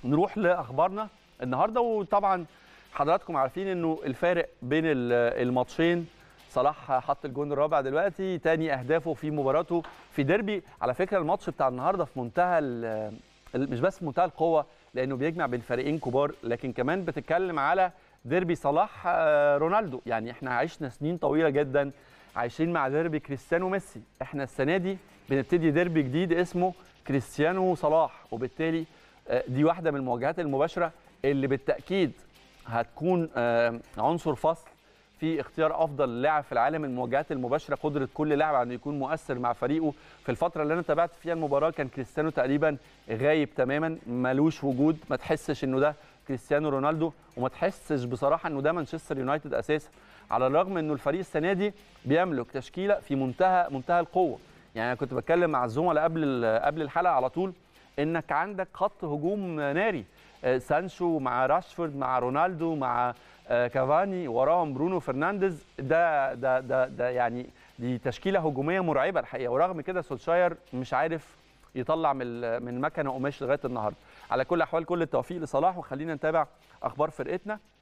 نروح لاخبارنا النهارده وطبعا حضراتكم عارفين انه الفارق بين ال- الماتشين صلاح حط الجون الرابع دلوقتي تاني اهدافه في مباراته في ديربي على فكره الماتش بتاع النهارده في منتهى ال- ال- مش بس في منتهى القوه لانه بيجمع بين فريقين كبار لكن كمان بتتكلم على ديربي صلاح آه، رونالدو يعني احنا عشنا سنين طويله جدا عايشين مع ديربي كريستيانو ميسي احنا السنه دي بنبتدي ديربي جديد اسمه كريستيانو صلاح وبالتالي آه، دي واحده من المواجهات المباشره اللي بالتاكيد هتكون آه، عنصر فصل في اختيار افضل لاعب في العالم المواجهات المباشره قدره كل لاعب على انه يكون مؤثر مع فريقه في الفتره اللي انا تابعت فيها المباراه كان كريستيانو تقريبا غايب تماما ملوش وجود ما تحسش انه ده كريستيانو رونالدو وما تحسش بصراحه انه ده مانشستر يونايتد اساسا على الرغم انه الفريق السنه دي بيملك تشكيله في منتهى منتهى القوه يعني انا كنت بتكلم مع الزملاء قبل ال- قبل الحلقه على طول انك عندك خط هجوم ناري آه، سانشو مع راشفورد مع رونالدو مع آه، كافاني وراهم برونو فرنانديز ده ده ده ده يعني دي تشكيله هجوميه مرعبه الحقيقه ورغم كده سولشاير مش عارف يطلع من ال- من مكنه قماش لغايه النهارده على كل الاحوال كل التوفيق لصلاح وخلينا نتابع اخبار فرقتنا